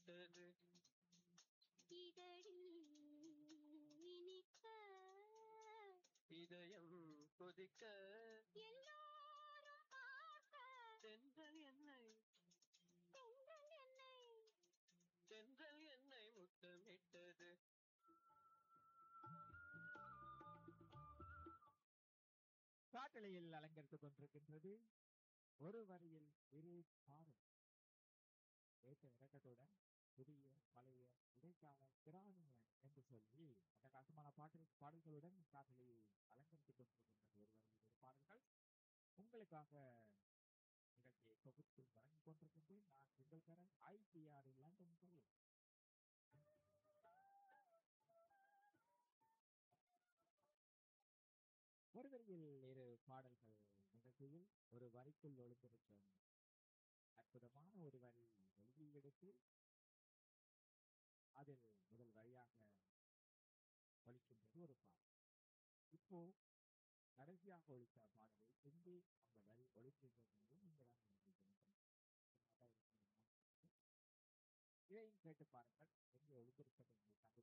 முத்தமிட்டது இதழில் இனிக்க இதயம் கொதிக்க எல்லோரும் பார்க்க தென்றல் என்னை தென்றல் என்னை தென்றல் என்னை முத்தமிட்டது காட்டலையில் அலங்கரித்துக் கொண்டிருக்கின்றது ஒரு வரியில் இரு பாடல் ஏற்ற இறக்கத்துடன் புதிய பழைய இடைக்கால கிராமிய என்று சொல்லி அட்டகாசமான பாட்டு பாடல்களுடன் காட்டலையை அலங்கரித்துக் கொண்டிருக்கின்றது ஒரு வரியில் இரு பாடல்கள் உங்களுக்காக நிகழ்ச்சியை தொகுத்து வழங்கிக் கொண்டிருக்கின்றேன் நான் உங்கள் கரன் ஐபிஆர் லண்டன் சொல்லி ஒரு வரியில் இரு பாடல்கள் நிகழ்ச்சியில் ஒரு வரிக்குள் ஒளிந்திருக்கும் அற்புதமான ஒரு வரி எழுதி எடுத்து அதில் முதல் வரியாக ஒழிக்கின்றது ஒரு பாடல் இப்போ கடைசியாக ஒழித்த பாடலை எங்கே அந்த வரி ஒழிக்கின்றது என்று நீங்கள் தான் கண்டுபிடிக்கணும். இதையும் கேட்டு பாருங்கள் எங்கே ஒழித்திருப்பது என்று கண்டு